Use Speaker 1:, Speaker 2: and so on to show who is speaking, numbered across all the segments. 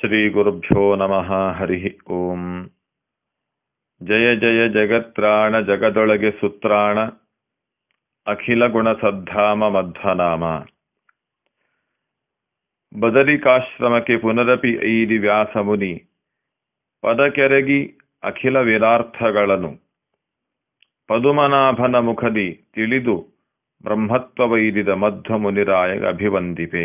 Speaker 1: ಶ್ರೀಗುರುಭ್ಯೋ ನಮಃ ಹರಿ ಓಂ ಜಯ ಜಯ ಜಗತ್ರಾಣ ಜಗದೊಳಗೆ ಸುತ್ರಾಣ ಅಖಿಲ ಗುಣ ಸದ್ಧಾಮ ಮಧ್ವನಾಮ ಬದರಿಕಾಶ್ರಮಕ್ಕೆ ಪುನರಪಿ ಐದಿ ವ್ಯಾಸಮುನಿ ಪದಕೆರಗಿ ಅಖಿಲ ವಿರಾರ್ಥಗಳನ್ನು ಪದುಮನಾಭನ ಮುಖದಿ ತಿಳಿದು ಬ್ರಹ್ಮತ್ವವೈದಿದ ಮಧ್ವ ಮುನಿರಾಯ ಅಭಿವಂದಿಪೆ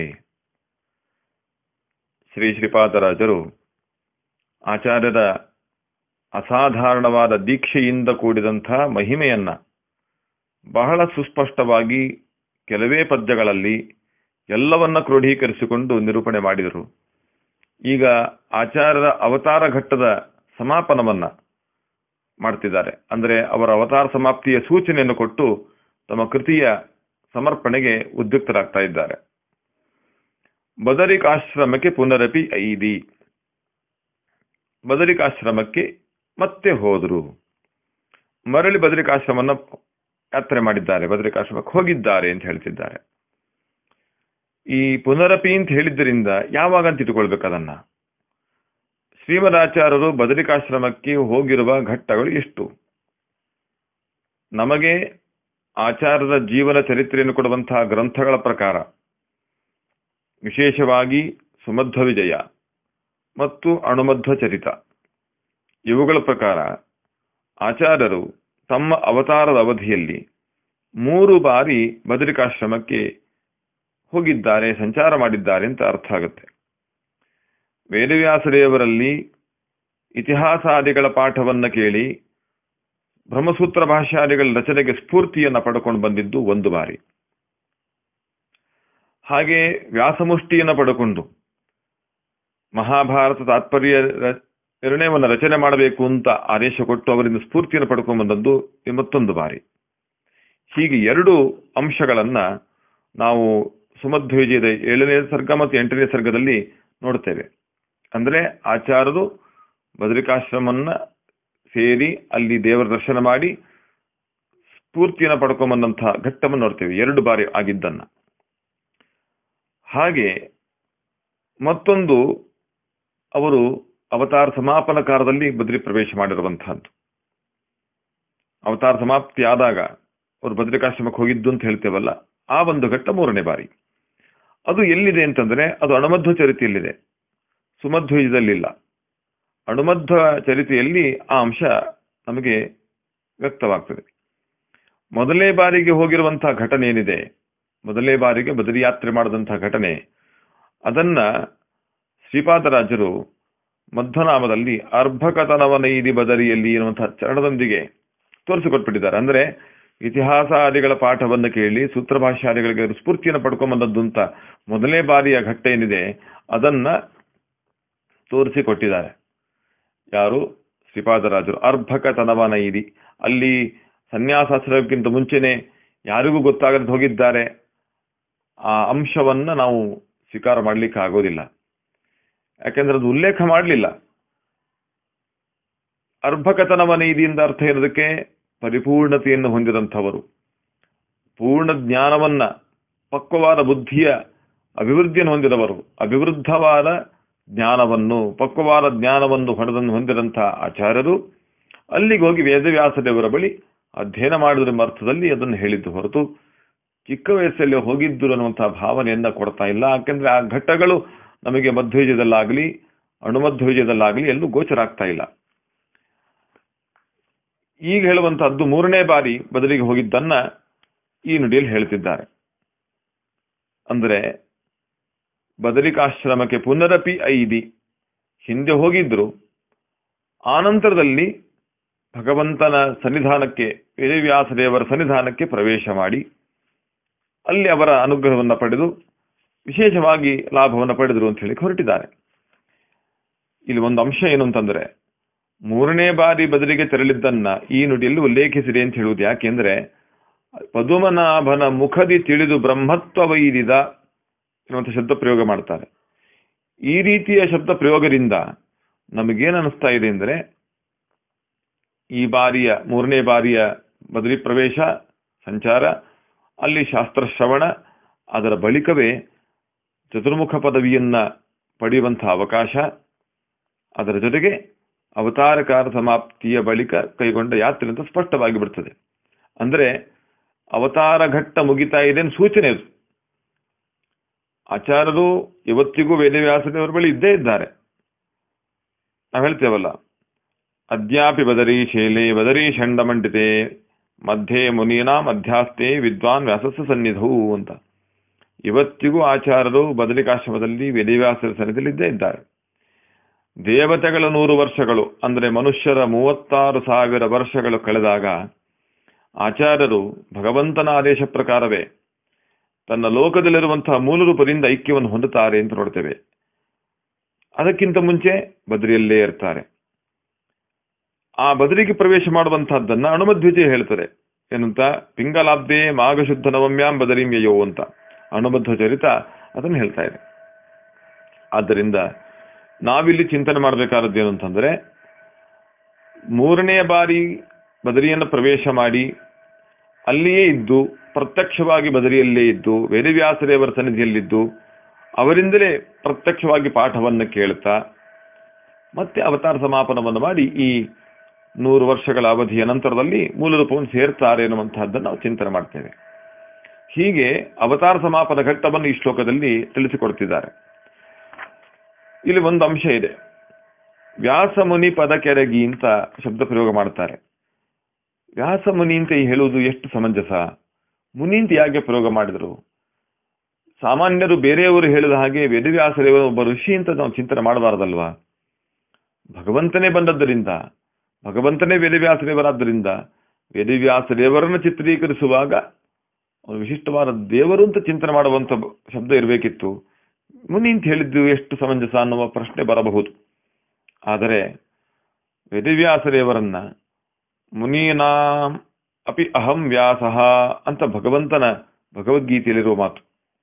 Speaker 1: ಶ್ರೀ ಶ್ರೀಪಾದರಾಜರು ಆಚಾರ್ಯರ ಅಸಾಧಾರಣವಾದ ದೀಕ್ಷೆಯಿಂದ ಕೂಡಿದಂತಹ ಮಹಿಮೆಯನ್ನ ಬಹಳ ಸುಸ್ಪಷ್ಟವಾಗಿ ಕೆಲವೇ ಪದ್ಯಗಳಲ್ಲಿ ಎಲ್ಲವನ್ನ ಕ್ರೋಢೀಕರಿಸಿಕೊಂಡು ನಿರೂಪಣೆ ಮಾಡಿದರು ಈಗ ಆಚಾರ್ಯರ ಅವತಾರ ಘಟ್ಟದ ಸಮಾಪನವನ್ನ ಮಾಡ್ತಿದ್ದಾರೆ ಅಂದರೆ ಅವರ ಅವತಾರ ಸಮಾಪ್ತಿಯ ಸೂಚನೆಯನ್ನು ಕೊಟ್ಟು ತಮ್ಮ ಕೃತಿಯ ಸಮರ್ಪಣೆಗೆ ಉದ್ಯುಕ್ತರಾಗ್ತಾ ಇದ್ದಾರೆ ಬದರಿಕಾಶ್ರಮಕ್ಕೆ ಪುನರಪಿ ಐದಿ ಬದರಿಕಾಶ್ರಮಕ್ಕೆ ಮತ್ತೆ ಹೋದರು ಮರಳಿ ಬದರಿಕಾಶ್ರಮನ ಯಾತ್ರೆ ಮಾಡಿದ್ದಾರೆ ಬದರಿಕಾಶ್ರಮಕ್ಕೆ ಹೋಗಿದ್ದಾರೆ ಅಂತ ಹೇಳ್ತಿದ್ದಾರೆ ಈ ಪುನರಪಿ ಅಂತ ಹೇಳಿದ್ದರಿಂದ ಯಾವಾಗ ಅಂತ ಇಟ್ಕೊಳ್ಬೇಕು ಅದನ್ನ ಶ್ರೀಮದಾಚಾರ್ಯರು ಬದರಿಕಾಶ್ರಮಕ್ಕೆ ಹೋಗಿರುವ ಘಟ್ಟಗಳು ಎಷ್ಟು ನಮಗೆ ಆಚಾರ್ಯರ ಜೀವನ ಚರಿತ್ರೆಯನ್ನು ಕೊಡುವಂತಹ ಗ್ರಂಥಗಳ ಪ್ರಕಾರ ವಿಶೇಷವಾಗಿ ಸುಮಧ್ವ ವಿಜಯ ಮತ್ತು ಅಣುಮಧ್ವ ಚರಿತ ಇವುಗಳ ಪ್ರಕಾರ ಆಚಾರ್ಯರು ತಮ್ಮ ಅವತಾರದ ಅವಧಿಯಲ್ಲಿ ಮೂರು ಬಾರಿ ಬದರಿಕಾಶ್ರಮಕ್ಕೆ ಹೋಗಿದ್ದಾರೆ ಸಂಚಾರ ಮಾಡಿದ್ದಾರೆ ಅಂತ ಅರ್ಥ ಆಗುತ್ತೆ ವೇದವ್ಯಾಸದೇವರಲ್ಲಿ ಇತಿಹಾಸಾದಿಗಳ ಪಾಠವನ್ನ ಕೇಳಿ ಬ್ರಹ್ಮಸೂತ್ರ ಭಾಷ್ಯಾದಿಗಳ ರಚನೆಗೆ ಸ್ಫೂರ್ತಿಯನ್ನ ಪಡ್ಕೊಂಡು ಬಂದಿದ್ದು ಒಂದು ಬಾರಿ ಹಾಗೆ ವ್ಯಾಸಮುಷ್ಟಿಯನ್ನು ಪಡ್ಕೊಂಡು ಮಹಾಭಾರತ ತಾತ್ಪರ್ಯ ನಿರ್ಣಯವನ್ನು ರಚನೆ ಮಾಡಬೇಕು ಅಂತ ಆದೇಶ ಕೊಟ್ಟು ಅವರಿಂದ ಸ್ಫೂರ್ತಿಯನ್ನು ಪಡ್ಕೊಂಡು ಬಂದದ್ದು ಮತ್ತೊಂದು ಬಾರಿ ಹೀಗೆ ಎರಡು ಅಂಶಗಳನ್ನ ನಾವು ಸುಮಧ್ವಿಜಯದ ಏಳನೇ ಸರ್ಗ ಮತ್ತು ಎಂಟನೇ ಸರ್ಗದಲ್ಲಿ ನೋಡ್ತೇವೆ ಅಂದ್ರೆ ಆಚಾರ್ಯರು ಬದರಿಕಾಶ್ರಮನ್ನ ಸೇರಿ ಅಲ್ಲಿ ದೇವರ ದರ್ಶನ ಮಾಡಿ ಸ್ಫೂರ್ತಿಯನ್ನು ಪಡ್ಕೊಂಬಂದಂತಹ ಘಟ್ಟವನ್ನು ನೋಡ್ತೇವೆ ಎರಡು ಬಾರಿ ಆಗಿದ್ದನ್ನ ಹಾಗೆ ಮತ್ತೊಂದು ಅವರು ಅವತಾರ ಸಮಾಪನ ಕಾಲದಲ್ಲಿ ಬದ್ರಿ ಪ್ರವೇಶ ಮಾಡಿರುವಂತಹದ್ದು ಅವತಾರ ಸಮಾಪ್ತಿ ಆದಾಗ ಅವರು ಬದ್ರಿಕಾಶ್ರಮಕ್ಕೆ ಹೋಗಿದ್ದು ಅಂತ ಹೇಳ್ತೇವಲ್ಲ ಆ ಒಂದು ಘಟ್ಟ ಮೂರನೇ ಬಾರಿ ಅದು ಎಲ್ಲಿದೆ ಅಂತಂದ್ರೆ ಅದು ಅಣುಮಧ್ವ ಚರಿತೆಯಲ್ಲಿದೆ ಸುಮಧ್ವಜದಲ್ಲಿಲ್ಲ ಅಣುಮಧ್ವ ಚರಿತೆಯಲ್ಲಿ ಆ ಅಂಶ ನಮಗೆ ವ್ಯಕ್ತವಾಗ್ತದೆ ಮೊದಲನೇ ಬಾರಿಗೆ ಹೋಗಿರುವಂತಹ ಘಟನೆ ಏನಿದೆ ಮೊದಲನೇ ಬಾರಿಗೆ ಬದರಿ ಯಾತ್ರೆ ಮಾಡಿದಂತಹ ಘಟನೆ ಅದನ್ನ ಶ್ರೀಪಾದರಾಜರು ಮಧ್ವನಾಮದಲ್ಲಿ ಅರ್ಭಕತನವನೈದಿ ಬದರಿಯಲ್ಲಿ ಎನ್ನುವಂತಹ ಚರಣದೊಂದಿಗೆ ತೋರಿಸಿಕೊಟ್ಬಿಟ್ಟಿದ್ದಾರೆ ಅಂದ್ರೆ ಇತಿಹಾಸ ಆದಿಗಳ ಪಾಠವನ್ನು ಕೇಳಿ ಸೂತ್ರ ಭಾಷಾದಿಗಳಿಗೆ ಸ್ಫೂರ್ತಿಯನ್ನು ಪಡ್ಕೊಂಬಂದದ್ದು ಅಂತ ಮೊದಲನೇ ಬಾರಿಯ ಘಟ್ಟ ಏನಿದೆ ಅದನ್ನ ತೋರಿಸಿಕೊಟ್ಟಿದ್ದಾರೆ ಯಾರು ಶ್ರೀಪಾದರಾಜರು ಅರ್ಭಕತನವನೈದಿ ಅಲ್ಲಿ ಸನ್ಯಾಸಾಶ್ರಯಕ್ಕಿಂತ ಮುಂಚೆನೆ ಯಾರಿಗೂ ಗೊತ್ತಾಗದೆ ಹೋಗಿದ್ದಾರೆ ಆ ಅಂಶವನ್ನ ನಾವು ಸ್ವೀಕಾರ ಮಾಡ್ಲಿಕ್ಕೆ ಆಗೋದಿಲ್ಲ ಯಾಕೆಂದ್ರೆ ಅದು ಉಲ್ಲೇಖ ಮಾಡಲಿಲ್ಲ ಅರ್ಭಕತನವನ ಇದೆಯಿಂದ ಅರ್ಥ ಏನದಕ್ಕೆ ಪರಿಪೂರ್ಣತೆಯನ್ನು ಹೊಂದಿದಂಥವರು ಪೂರ್ಣ ಜ್ಞಾನವನ್ನ ಪಕ್ವವಾದ ಬುದ್ಧಿಯ ಅಭಿವೃದ್ಧಿಯನ್ನು ಹೊಂದಿದವರು ಅಭಿವೃದ್ಧವಾದ ಜ್ಞಾನವನ್ನು ಪಕ್ವವಾದ ಜ್ಞಾನವನ್ನು ಹೊಡೆದನ್ನು ಹೊಂದಿದಂತಹ ಆಚಾರ್ಯರು ಅಲ್ಲಿಗೆ ಹೋಗಿ ವೇದವ್ಯಾಸದೇವರ ಬಳಿ ಅಧ್ಯಯನ ಮಾಡಿದ್ರ ಅರ್ಥದಲ್ಲಿ ಅದನ್ನು ಹೇಳಿದ್ದು ಹೊರತು ಚಿಕ್ಕ ವಯಸ್ಸಲ್ಲಿ ಹೋಗಿದ್ದು ಅನ್ನುವಂತಹ ಭಾವನೆಯನ್ನ ಕೊಡ್ತಾ ಇಲ್ಲ ಯಾಕೆಂದ್ರೆ ಆ ಘಟ್ಟಗಳು ನಮಗೆ ಮಧ್ವಜದಲ್ಲಾಗಲಿ ಅಣುಮಧ್ವಜದಲ್ಲಾಗಲಿ ಎಲ್ಲೂ ಗೋಚರ ಆಗ್ತಾ ಇಲ್ಲ ಈಗ ಹೇಳುವಂತಹದ್ದು ಮೂರನೇ ಬಾರಿ ಬದಲಿಗೆ ಹೋಗಿದ್ದನ್ನ ಈ ನುಡಿಯಲ್ಲಿ ಹೇಳ್ತಿದ್ದಾರೆ ಅಂದ್ರೆ ಬದರಿಕಾಶ್ರಮಕ್ಕೆ ಪುನರಪಿ ಐದಿ ಹಿಂದೆ ಹೋಗಿದ್ರು ಆನಂತರದಲ್ಲಿ ಭಗವಂತನ ಸನ್ನಿಧಾನಕ್ಕೆ ವೇದವ್ಯಾಸ ದೇವರ ಸನ್ನಿಧಾನಕ್ಕೆ ಪ್ರವೇಶ ಮಾಡಿ ಅಲ್ಲಿ ಅವರ ಅನುಗ್ರಹವನ್ನು ಪಡೆದು ವಿಶೇಷವಾಗಿ ಲಾಭವನ್ನು ಪಡೆದರು ಅಂತ ಹೇಳಿ ಹೊರಟಿದ್ದಾರೆ ಇಲ್ಲಿ ಒಂದು ಅಂಶ ಏನು ಅಂತಂದ್ರೆ ಮೂರನೇ ಬಾರಿ ಬದಲಿಗೆ ತೆರಳಿದ್ದನ್ನ ಈ ನುಡಿಯಲ್ಲಿ ಉಲ್ಲೇಖಿಸಿದೆ ಅಂತ ಹೇಳುವುದು ಯಾಕೆಂದ್ರೆ ಪದುಮನಾಭನ ಮುಖದಿ ತಿಳಿದು ಬ್ರಹ್ಮತ್ವ ವೈದಿದ ಎನ್ನುವಂಥ ಶಬ್ದ ಪ್ರಯೋಗ ಮಾಡ್ತಾರೆ ಈ ರೀತಿಯ ಶಬ್ದ ಪ್ರಯೋಗದಿಂದ ನಮಗೇನು ಅನಿಸ್ತಾ ಇದೆ ಅಂದ್ರೆ ಈ ಬಾರಿಯ ಮೂರನೇ ಬಾರಿಯ ಬದಲಿ ಪ್ರವೇಶ ಸಂಚಾರ ಅಲ್ಲಿ ಶಾಸ್ತ್ರ ಶ್ರವಣ ಅದರ ಬಳಿಕವೇ ಚತುರ್ಮುಖ ಪದವಿಯನ್ನ ಪಡೆಯುವಂತಹ ಅವಕಾಶ ಅದರ ಜೊತೆಗೆ ಅವತಾರಕಾರ ಸಮಾಪ್ತಿಯ ಬಳಿಕ ಕೈಗೊಂಡ ಯಾತ್ರೆ ಅಂತ ಸ್ಪಷ್ಟವಾಗಿ ಬಿಡ್ತದೆ ಅಂದ್ರೆ ಅವತಾರ ಘಟ್ಟ ಮುಗಿತಾ ಇದೆ ಅಂತ ಸೂಚನೆ ಅದು ಆಚಾರ್ಯರು ಇವತ್ತಿಗೂ ವೇದವ್ಯಾಸದೇವರ ಬಳಿ ಇದ್ದೇ ಇದ್ದಾರೆ ನಾವು ಹೇಳ್ತೇವಲ್ಲ ಅದ್ಯಾಪಿ ಬದರಿ ಶೇಲೆ ಬದರಿ ಷಂಡ ಮಂಡಿತೆ ಮಧ್ಯೆ ಮುನೀನಾ ಮಧ್ಯಾಸ್ತೆ ವಿದ್ವಾನ್ ವ್ಯಾಸಸ್ಸ ಸನ್ನಿಧವು ಅಂತ ಇವತ್ತಿಗೂ ಆಚಾರ್ಯರು ಬದರಿಕಾಶ್ರಮದಲ್ಲಿ ವೇದವ್ಯಾಸರ ಸನ್ನಿಧಿಯಲ್ಲಿ ಇದ್ದೇ ಇದ್ದಾರೆ ದೇವತೆಗಳ ನೂರು ವರ್ಷಗಳು ಅಂದರೆ ಮನುಷ್ಯರ ಮೂವತ್ತಾರು ಸಾವಿರ ವರ್ಷಗಳು ಕಳೆದಾಗ ಆಚಾರ್ಯರು ಭಗವಂತನ ಆದೇಶ ಪ್ರಕಾರವೇ ತನ್ನ ಲೋಕದಲ್ಲಿರುವಂತಹ ಮೂಲ ರೂಪದಿಂದ ಐಕ್ಯವನ್ನು ಹೊಂದುತ್ತಾರೆ ಅಂತ ನೋಡ್ತೇವೆ ಅದಕ್ಕಿಂತ ಮುಂಚೆ ಬದ್ರಿಯಲ್ಲೇ ಇರ್ತಾರೆ ಆ ಬದರಿಗೆ ಪ್ರವೇಶ ಮಾಡುವಂತಹದ್ದನ್ನ ಅಣುಮಧ್ವಿಜಯ ಹೇಳ್ತಾರೆ ಏನಂತ ಪಿಂಗಲಾಬ್ದೆ ಮಾಘಶುದ್ಧ ನವಮ್ಯಾಂ ಬದರಿಮ್ಯಯೋ ಅಂತ ಅಣುಬದ್ಧ ಚರಿತ ಅದನ್ನು ಹೇಳ್ತಾ ಇದೆ ಆದ್ದರಿಂದ ನಾವಿಲ್ಲಿ ಚಿಂತನೆ ಮಾಡಬೇಕಾದದ್ದು ಏನು ಅಂತಂದ್ರೆ ಮೂರನೇ ಬಾರಿ ಬದರಿಯನ್ನು ಪ್ರವೇಶ ಮಾಡಿ ಅಲ್ಲಿಯೇ ಇದ್ದು ಪ್ರತ್ಯಕ್ಷವಾಗಿ ಬದರಿಯಲ್ಲೇ ಇದ್ದು ವೇದವ್ಯಾಸದೇವರ ಸನ್ನಿಧಿಯಲ್ಲಿದ್ದು ಅವರಿಂದಲೇ ಪ್ರತ್ಯಕ್ಷವಾಗಿ ಪಾಠವನ್ನು ಕೇಳುತ್ತಾ ಮತ್ತೆ ಅವತಾರ ಸಮಾಪನವನ್ನು ಮಾಡಿ ಈ ನೂರು ವರ್ಷಗಳ ಅವಧಿಯ ನಂತರದಲ್ಲಿ ಮೂಲ ರೂಪವನ್ನು ಸೇರ್ತಾರೆ ಎನ್ನುವಂತಹದ್ದನ್ನು ನಾವು ಚಿಂತನೆ ಮಾಡ್ತೇವೆ ಹೀಗೆ ಅವತಾರ ಸಮಾಪನ ಘಟ್ಟವನ್ನು ಈ ಶ್ಲೋಕದಲ್ಲಿ ತಿಳಿಸಿಕೊಡ್ತಿದ್ದಾರೆ ಇಲ್ಲಿ ಒಂದು ಅಂಶ ಇದೆ ವ್ಯಾಸಮುನಿ ಪದ ಕೆರಗಿ ಅಂತ ಶಬ್ದ ಪ್ರಯೋಗ ಮಾಡ್ತಾರೆ ವ್ಯಾಸಮುನಿ ಅಂತ ಹೇಳುವುದು ಎಷ್ಟು ಸಮಂಜಸ ಮುನಿ ಅಂತ ಯಾಕೆ ಪ್ರಯೋಗ ಮಾಡಿದರು ಸಾಮಾನ್ಯರು ಬೇರೆಯವರು ಹೇಳಿದ ಹಾಗೆ ವೇದವ್ಯಾಸದೇವರು ಒಬ್ಬ ಋಷಿ ಅಂತ ನಾವು ಚಿಂತನೆ ಮಾಡಬಾರದಲ್ವಾ ಭಗವಂತನೇ ಬಂದದ್ದರಿಂದ ಭಗವಂತನೇ ವೇದವ್ಯಾಸದೇವರಾದ್ದರಿಂದ ವೇದವ್ಯಾಸದೇವರನ್ನು ಚಿತ್ರೀಕರಿಸುವಾಗ ಒಂದು ವಿಶಿಷ್ಟವಾದ ದೇವರು ಅಂತ ಚಿಂತನೆ ಮಾಡುವಂತ ಶಬ್ದ ಇರಬೇಕಿತ್ತು ಮುನಿ ಅಂತ ಹೇಳಿದ್ದು ಎಷ್ಟು ಸಮಂಜಸ ಅನ್ನುವ ಪ್ರಶ್ನೆ ಬರಬಹುದು ಆದರೆ ವೇದವ್ಯಾಸದೇವರನ್ನ ಮುನೀನಾಂ ಅಪಿ ಅಹಂ ವ್ಯಾಸಃ ಅಂತ ಭಗವಂತನ ಭಗವದ್ಗೀತೆಯಲ್ಲಿರುವ ಮಾತು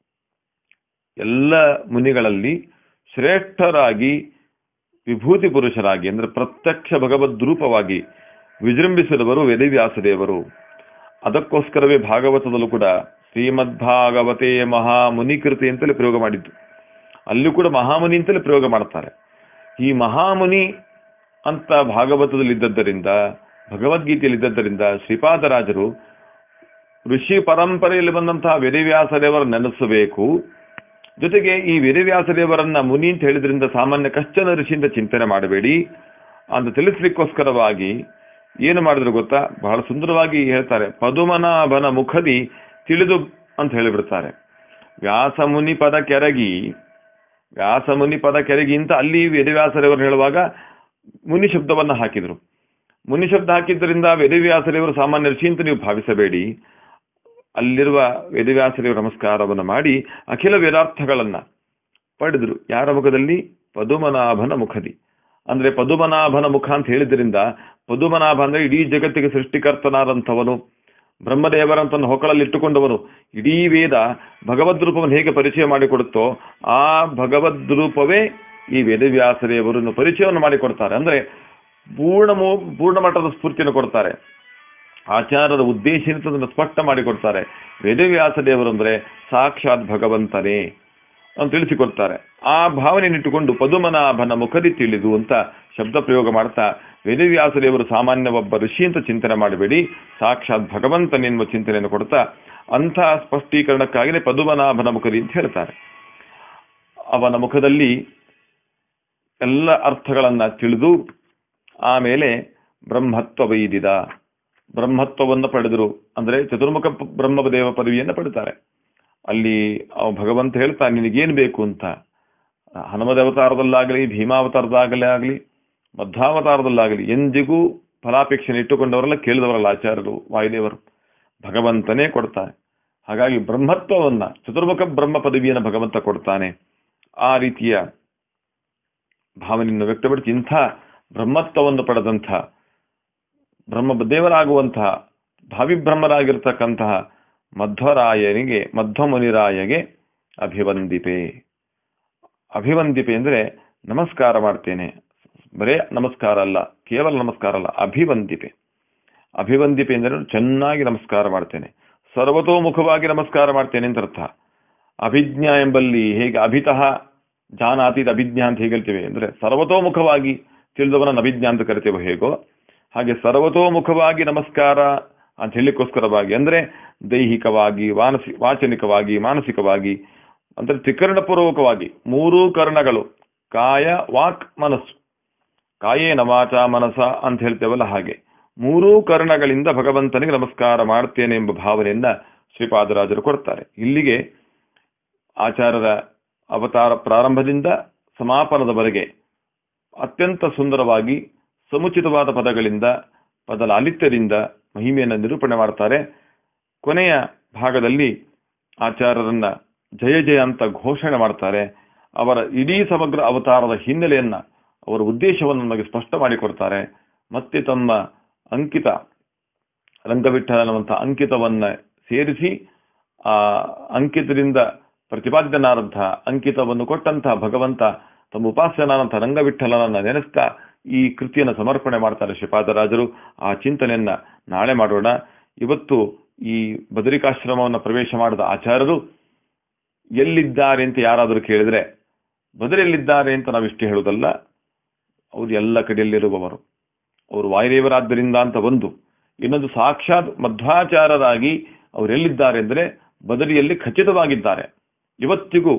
Speaker 1: ಎಲ್ಲ ಮುನಿಗಳಲ್ಲಿ ಶ್ರೇಷ್ಠರಾಗಿ ವಿಭೂತಿ ಪುರುಷರಾಗಿ ಅಂದ್ರೆ ಪ್ರತ್ಯಕ್ಷ ಭಗವದ್ ರೂಪವಾಗಿ ವಿಜೃಂಭಿಸಿದವರು ವೇದವ್ಯಾಸದೇವರು ಅದಕ್ಕೋಸ್ಕರವೇ ಭಾಗವತದಲ್ಲೂ ಕೂಡ ಶ್ರೀಮದ್ಭಾಗವತೆ ಮಹಾಮುನಿಕೃತಿ ಅಂತಲೇ ಪ್ರಯೋಗ ಮಾಡಿದ್ದು ಅಲ್ಲೂ ಕೂಡ ಮಹಾಮುನಿ ಅಂತಲೇ ಪ್ರಯೋಗ ಮಾಡ್ತಾರೆ ಈ ಮಹಾಮುನಿ ಅಂತ ಭಾಗವತದಲ್ಲಿ ಇದ್ದದ್ದರಿಂದ ಭಗವದ್ಗೀತೆಯಲ್ಲಿ ಇದ್ದದ್ದರಿಂದ ಶ್ರೀಪಾದರಾಜರು ಋಷಿ ಪರಂಪರೆಯಲ್ಲಿ ಬಂದಂತಹ ವೇದವ್ಯಾಸದೇವರ ನೆನೆಸಬೇಕು ಜೊತೆಗೆ ಈ ವೇದವ್ಯಾಸದೇವರನ್ನ ಮುನಿ ಅಂತ ಹೇಳಿದ್ರಿಂದ ಸಾಮಾನ್ಯ ಕಶ್ಚನ ಋಷಿಯಿಂದ ಚಿಂತನೆ ಮಾಡಬೇಡಿ ಅಂತ ತಿಳಿಸ್ಲಿಕ್ಕೋಸ್ಕರವಾಗಿ ಏನು ಮಾಡಿದ್ರು ಗೊತ್ತಾ ಬಹಳ ಸುಂದರವಾಗಿ ಹೇಳ್ತಾರೆ ಪದುಮನಾಭನ ಮುಖದಿ ತಿಳಿದು ಅಂತ ಹೇಳಿಬಿಡ್ತಾರೆ ವ್ಯಾಸಮುನಿ ಪದ ಕೆರಗಿ ವ್ಯಾಸಮುನಿ ಪದ ಕೆರಗಿ ಅಂತ ಅಲ್ಲಿ ವೇದವ್ಯಾಸದೇವರು ಹೇಳುವಾಗ ಮುನಿ ಶಬ್ದವನ್ನ ಹಾಕಿದ್ರು ಮುನಿ ಶಬ್ದ ಹಾಕಿದ್ದರಿಂದ ವೇದವ್ಯಾಸದೇವರು ಸಾಮಾನ್ಯ ಋಷಿ ಅಂತ ನೀವು ಭಾವಿಸಬೇಡಿ ಅಲ್ಲಿರುವ ವೇದವ್ಯಾಸದೇವರ ನಮಸ್ಕಾರವನ್ನು ಮಾಡಿ ಅಖಿಲ ವೇದಾರ್ಥಗಳನ್ನ ಪಡೆದ್ರು ಯಾರ ಮುಖದಲ್ಲಿ ಪದುಮನಾಭನ ಮುಖದಿ ಅಂದ್ರೆ ಪದುಮನಾಭನ ಮುಖ ಅಂತ ಹೇಳಿದ್ರಿಂದ ಪದುಮನಾಭ ಅಂದ್ರೆ ಇಡೀ ಜಗತ್ತಿಗೆ ಸೃಷ್ಟಿಕರ್ತನಾದಂಥವನು ಬ್ರಹ್ಮದೇವರಂತ ಹೊಕ್ಕಳಲ್ಲಿ ಇಟ್ಟುಕೊಂಡವನು ಇಡೀ ವೇದ ಭಗವದ್ ರೂಪವನ್ನು ಹೇಗೆ ಪರಿಚಯ ಮಾಡಿಕೊಡುತ್ತೋ ಆ ಭಗವದ್ ರೂಪವೇ ಈ ವೇದವ್ಯಾಸದೇವರನ್ನು ಪರಿಚಯವನ್ನು ಮಾಡಿಕೊಡ್ತಾರೆ ಅಂದ್ರೆ ಪೂರ್ಣ ಪೂರ್ಣ ಮಟ್ಟದ ಸ್ಫೂರ್ತಿಯನ್ನು ಕೊಡ್ತಾರೆ ಆಚಾರದ ಉದ್ದೇಶ ಅದನ್ನು ಸ್ಪಷ್ಟ ಮಾಡಿಕೊಡ್ತಾರೆ ವೇದವ್ಯಾಸ ದೇವರು ಅಂದ್ರೆ ಸಾಕ್ಷಾತ್ ಭಗವಂತನೇ ಅಂತ ತಿಳಿಸಿಕೊಡ್ತಾರೆ ಆ ಭಾವನೆಯನ್ನಿಟ್ಟುಕೊಂಡು ಪದುಮನಾಭನ ಮುಖದಿ ತಿಳಿದು ಅಂತ ಶಬ್ದ ಪ್ರಯೋಗ ಮಾಡ್ತಾ ವೇದವ್ಯಾಸ ದೇವರು ಸಾಮಾನ್ಯ ಒಬ್ಬ ಋಷಿ ಅಂತ ಚಿಂತನೆ ಮಾಡಬೇಡಿ ಸಾಕ್ಷಾತ್ ಭಗವಂತನೆನ್ನುವ ಚಿಂತನೆಯನ್ನು ಕೊಡ್ತಾ ಅಂಥ ಸ್ಪಷ್ಟೀಕರಣಕ್ಕಾಗಿಯೇ ಪದುಮನಾಭನ ಮುಖದಿ ಅಂತ ಹೇಳ್ತಾರೆ ಅವನ ಮುಖದಲ್ಲಿ ಎಲ್ಲ ಅರ್ಥಗಳನ್ನ ತಿಳಿದು ಆಮೇಲೆ ಬ್ರಹ್ಮತ್ವ ಬೈದಿದ ಬ್ರಹ್ಮತ್ವವನ್ನು ಪಡೆದರು ಅಂದ್ರೆ ಚತುರ್ಮುಖ ಬ್ರಹ್ಮದೇವ ಪದವಿಯನ್ನು ಪಡಿತಾರೆ ಅಲ್ಲಿ ಅವ ಭಗವಂತ ಹೇಳ್ತಾ ನಿನಗೇನು ಬೇಕು ಅಂತ ಹನುಮದವತಾರದಲ್ಲಾಗಲಿ ಭೀಮಾವತಾರದಾಗಲೇ ಆಗಲಿ ಮಧ್ವಾವತಾರದಲ್ಲಾಗಲಿ ಎಂದಿಗೂ ಫಲಾಪೇಕ್ಷೆ ಇಟ್ಟುಕೊಂಡವರೆಲ್ಲ ಕೇಳಿದವರಲ್ಲ ಆಚಾರ್ಯರು ವಾಯುದೇವರು ಭಗವಂತನೇ ಕೊಡ್ತಾನೆ ಹಾಗಾಗಿ ಬ್ರಹ್ಮತ್ವವನ್ನ ಚತುರ್ಮುಖ ಬ್ರಹ್ಮ ಪದವಿಯನ್ನು ಭಗವಂತ ಕೊಡ್ತಾನೆ ಆ ರೀತಿಯ ಭಾವನೆಯನ್ನು ವ್ಯಕ್ತಪಡಿಸಿ ಇಂಥ ಬ್ರಹ್ಮತ್ವವನ್ನು ಪಡೆದಂಥ ಬ್ರಹ್ಮ ದೇವರಾಗುವಂತಹ ಭಾವಿಬ್ರಹ್ಮರಾಗಿರ್ತಕ್ಕಂತಹ ಮಧ್ವರಾಯನಿಗೆ ಮಧ್ವಮುನಿರಾಯಗೆ ಅಭಿವಂದಿಪೆ ಅಭಿವಂದಿಪೆ ಅಂದ್ರೆ ನಮಸ್ಕಾರ ಮಾಡ್ತೇನೆ ಬರೇ ನಮಸ್ಕಾರ ಅಲ್ಲ ಕೇವಲ ನಮಸ್ಕಾರ ಅಲ್ಲ ಅಭಿವಂದಿಪೆ ಅಭಿವಂದಿಪೆ ಅಂದರೆ ಚೆನ್ನಾಗಿ ನಮಸ್ಕಾರ ಮಾಡ್ತೇನೆ ಸರ್ವತೋಮುಖವಾಗಿ ನಮಸ್ಕಾರ ಮಾಡ್ತೇನೆ ಅಂತ ಅರ್ಥ ಅಭಿಜ್ಞಾ ಎಂಬಲ್ಲಿ ಹೇಗೆ ಅಭಿತಃ ಜಾನಾತೀತ ಅಭಿಜ್ಞ ಅಂತ ಹೇಗೆ ಹೇಳ್ತೇವೆ ಅಂದ್ರೆ ಸರ್ವತೋಮುಖವಾಗಿ ತಿಳಿದವನ ಅಭಿಜ್ಞ ಅಂತ ಕರಿತೇವೆ ಹೇಗೋ ಹಾಗೆ ಸರ್ವತೋಮುಖವಾಗಿ ನಮಸ್ಕಾರ ಅಂತ ಹೇಳಿಕ್ಕೋಸ್ಕರವಾಗಿ ಅಂದ್ರೆ ದೈಹಿಕವಾಗಿ ಮಾನಸಿ ವಾಚನಿಕವಾಗಿ ಮಾನಸಿಕವಾಗಿ ಅಂದ್ರೆ ತ್ರಿಕರಣಪೂರ್ವಕವಾಗಿ ಮೂರೂ ಕರ್ಣಗಳು ಕಾಯ ವಾಕ್ ಮನಸ್ಸು ಕಾಯೇನ ವಾಚ ಮನಸ ಅಂತ ಹೇಳ್ತೇವಲ್ಲ ಹಾಗೆ ಮೂರೂ ಕರ್ಣಗಳಿಂದ ಭಗವಂತನಿಗೆ ನಮಸ್ಕಾರ ಮಾಡ್ತೇನೆ ಎಂಬ ಭಾವನೆಯನ್ನ ಶ್ರೀಪಾದರಾಜರು ಕೊಡ್ತಾರೆ ಇಲ್ಲಿಗೆ ಆಚಾರ್ಯರ ಅವತಾರ ಪ್ರಾರಂಭದಿಂದ ಸಮಾಪನದವರೆಗೆ ಅತ್ಯಂತ ಸುಂದರವಾಗಿ ಸಮುಚಿತವಾದ ಪದಗಳಿಂದ ಪದ ಲಾಲಿತ್ಯದಿಂದ ಮಹಿಮೆಯನ್ನು ನಿರೂಪಣೆ ಮಾಡ್ತಾರೆ ಕೊನೆಯ ಭಾಗದಲ್ಲಿ ಆಚಾರ್ಯರನ್ನ ಜಯ ಜಯ ಅಂತ ಘೋಷಣೆ ಮಾಡ್ತಾರೆ ಅವರ ಇಡೀ ಸಮಗ್ರ ಅವತಾರದ ಹಿನ್ನೆಲೆಯನ್ನ ಅವರ ಉದ್ದೇಶವನ್ನು ನಮಗೆ ಸ್ಪಷ್ಟ ಮಾಡಿಕೊಡ್ತಾರೆ ಮತ್ತೆ ತಮ್ಮ ಅಂಕಿತ ರಂಗವಿಠಲನವಂತಹ ಅಂಕಿತವನ್ನ ಸೇರಿಸಿ ಆ ಅಂಕಿತದಿಂದ ಪ್ರತಿಪಾದ್ಯನಾದಂತಹ ಅಂಕಿತವನ್ನು ಕೊಟ್ಟಂತಹ ಭಗವಂತ ತಮ್ಮ ಉಪಾಸ್ಯನಾದಂತಹ ರಂಗವಿಠಲನನ್ನ ನೆನೆಸ್ತಾ ಈ ಕೃತಿಯನ್ನು ಸಮರ್ಪಣೆ ಮಾಡ್ತಾರೆ ಶ್ರೀಪಾದರಾಜರು ಆ ಚಿಂತನೆಯನ್ನ ನಾಳೆ ಮಾಡೋಣ ಇವತ್ತು ಈ ಬದರಿಕಾಶ್ರಮವನ್ನು ಪ್ರವೇಶ ಮಾಡಿದ ಆಚಾರ್ಯರು ಎಲ್ಲಿದ್ದಾರೆ ಅಂತ ಯಾರಾದರೂ ಕೇಳಿದ್ರೆ ಬದರಿಯಲ್ಲಿದ್ದಾರೆ ಅಂತ ನಾವಿಷ್ಟು ಹೇಳುವುದಲ್ಲ ಅವರು ಎಲ್ಲ ಕಡೆಯಲ್ಲಿರುವವರು ಅವರು ವಾಯುದೇವರಾದ್ದರಿಂದ ಅಂತ ಒಂದು ಇನ್ನೊಂದು ಸಾಕ್ಷಾತ್ ಮಧ್ವಾಚಾರರಾಗಿ ಅವರೆಲ್ಲಿದ್ದಾರೆ ಅಂದರೆ ಬದರಿಯಲ್ಲಿ ಖಚಿತವಾಗಿದ್ದಾರೆ ಇವತ್ತಿಗೂ